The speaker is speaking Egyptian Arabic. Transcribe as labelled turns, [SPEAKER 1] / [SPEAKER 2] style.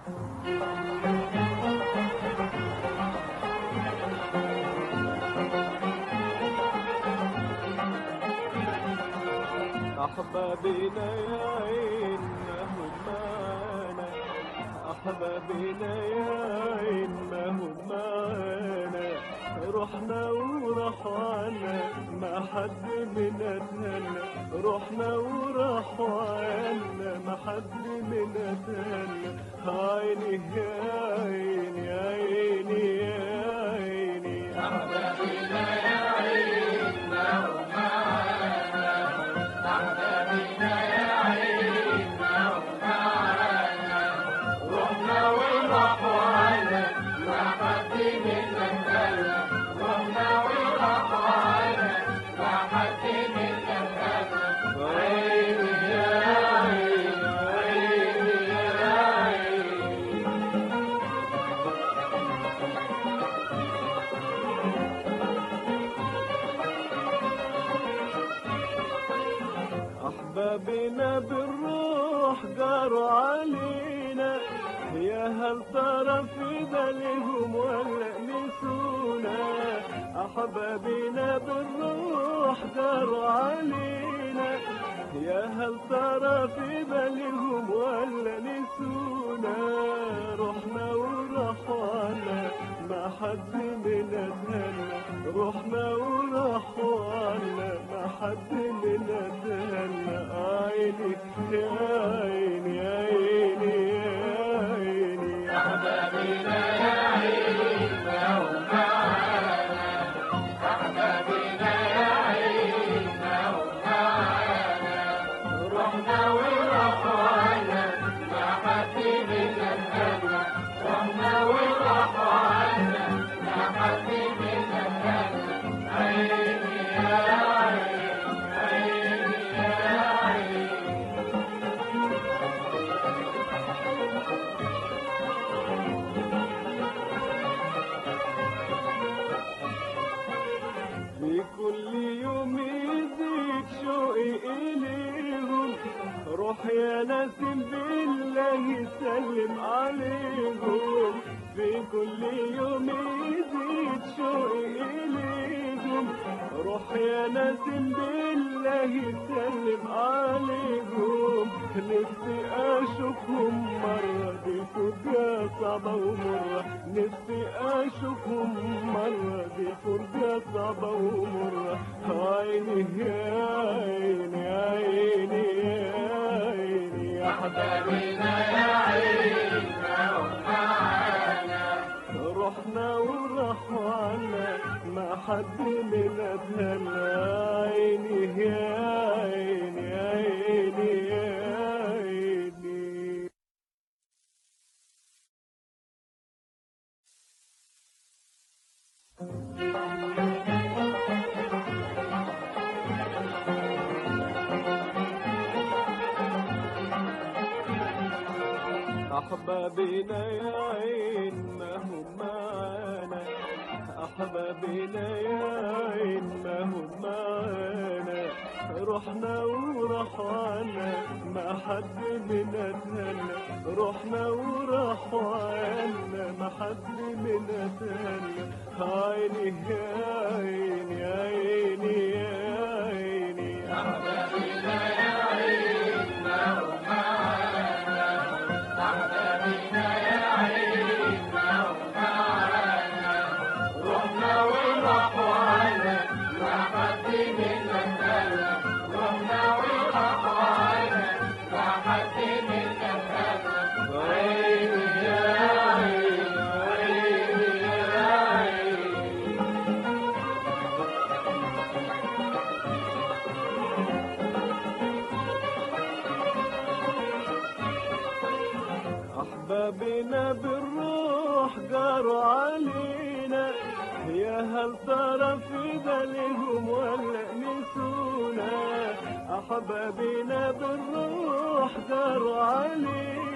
[SPEAKER 1] أحبابنا يا عين ما هم معانا أحبابنا يا عين ما هم معانا رحنا ورحنا ما حد منا تهنى رحنا ورحنا ما حد منا تهنى عيني يا عيني يا عيني يا عيني عيني يا عيني عيني يا عيني أحبابنا بالروح جاروا علينا يا هل ترى في بالهم ولا نسونا أحبابنا بالروح جاروا علينا يا هل ترى في بالهم ولا نسونا رحنا ورحنا ما حد منا تهنى رحنا ورحنا ما حد منا تهنى عيني يا عيني يا عيني يا عيني في كل يوم يزيد شوقي إليهم روح يا نسيم بالله سلم عليهم في كل يوم يزيد شوقي إليهم روح يا نسيم بالله سلم عليهم نفسي أشوفهم مرة دي فرجة صعبة ومرة نفسي أشوفهم مرة دي فرجة صعبة ومرة عيني يا عيني يا عيني يا عيني يا
[SPEAKER 2] أحبابنا يا عين
[SPEAKER 1] رحنا ورحنا ما حد منا تهنى عيني يا عيني يا عيني يا عيني أحبابنا يا عين ما هم معانا أحبابنا يا عين ما هم معانا رحنا ورحنا ما حد منا تهنى رحنا ورحنا ما حد منا تهنى عيني يا عيني يا عيني يا عيني
[SPEAKER 2] أحبابنا يا عين ما هم معانا أحبابنا يا عين ما هم معانا رحنا ورحنا ما حد منا تهنى رحنا ورحنا ما حد منا تهنى
[SPEAKER 1] عيني يا عيني عيني يا عيني أحبابنا بالروح جاروا علينا يا هل ترى في بالهم ولا نسونا أحبابنا بالروح جاروا علينا